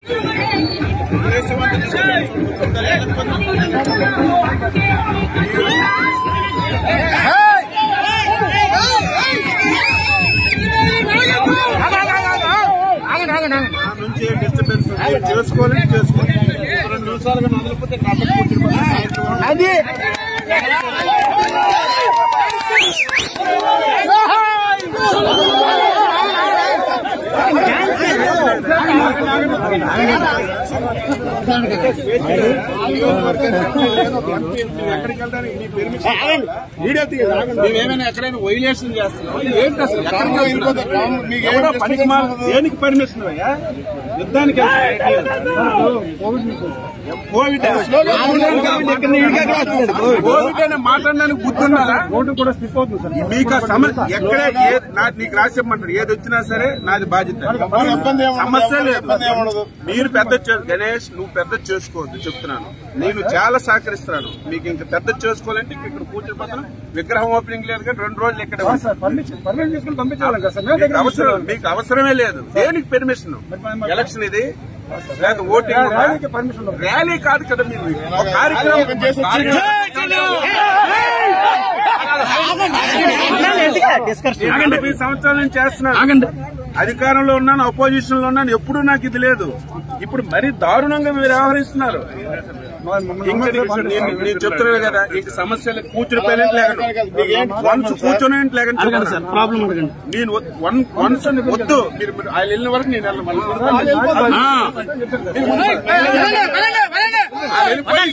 నా నుంచి డిస్టర్బెన్స్ చేసుకోవాలని చేసుకోవాలి రెండు నిమిషాలుగా నదలిపోతే ట్రాఫిక్ కూర్చుని సాయంత్రం అది ఎక్కడికి వెళ్ళడానికి నీ permission వీడియో తీయాలి మేమేమైనా ఎక్కడైనా వైలేషన్ చేస్తున్నాం ఏంటి అసలు ఎక్కడికి వెళ్ళిపోతాం మీకు ఎవరో పనికి మా దేనికి పర్మిషన్ అయ్యా యుద్ధానికి కోవిడ్ కోవిడ్ అనే మాట్లాడడానికి బుద్ధున్నారా ఓటు కూడా స్లిప్ అవుతుంది సార్ మీకు ఆ సమస్య ఎక్కడే ఏ నా- నీకు రాసిమ్మంటారు ఏది వచ్చినా సరే నాది బాధ్యత సమస్య లేదు మీరు పెద్ద చే- గణేష్ నువ్వు పెద్ద చేసుకోవద్దు చెప్తున్నాను నేను చాలా సహకరిస్తున్నాను మీకు ఇంకా పెద్ద చేసుకోవాలంటే ఇంక ఇక్కడ కూర్చుని పక్కన విగ్రహం ఓపెనింగ్ లేదు కానీ రెండు రోజులు ఇక్కడ అవును సార్ పర్మిషన్ పర్మిషన్ తీసుకుని పంపించాలి కదా సార్ మేము మీకు దగ్గర అవసరం మీకు అవసరమే లేదు దేనికి పెర్మిషన్ ఎలక్షన్ ఇది లేదా ఓటింగ్ ఉందా? ర్యాలీకి పర్మిషన్ ఉంది. ర్యాలీ కాదు కదా మీరు ఒక కార్యక్రమం ఆగండి ఈ సంవత్సరాల నుంచి చేస్తున్నాను ఆగండి అధికారంలో ఉన్నాను అపోజిషన్ లో ఉన్నాను ఎప్పుడు నాకు ఇది లేదు ఇప్పుడు మరీ దారుణంగా మీరు వ్యవహరిస్తున్నారు ఇంకా నేను- నేను నేను చెప్తున్నాను కదా ఇంక సమస్యలు కూర్చుని పోయినట్టు లేకుండా వన్స్ కూర్చొని లేకుండా సార్ ప్రాబ్లం నేను వద్- వన్ వన్స్ వద్దు మీరు మీరు ఆయన వెళ్ళిన వరకు నేను వెళ్ళను. మళ్ళీ ఆ. ఆ, వెళ్ళిపోయి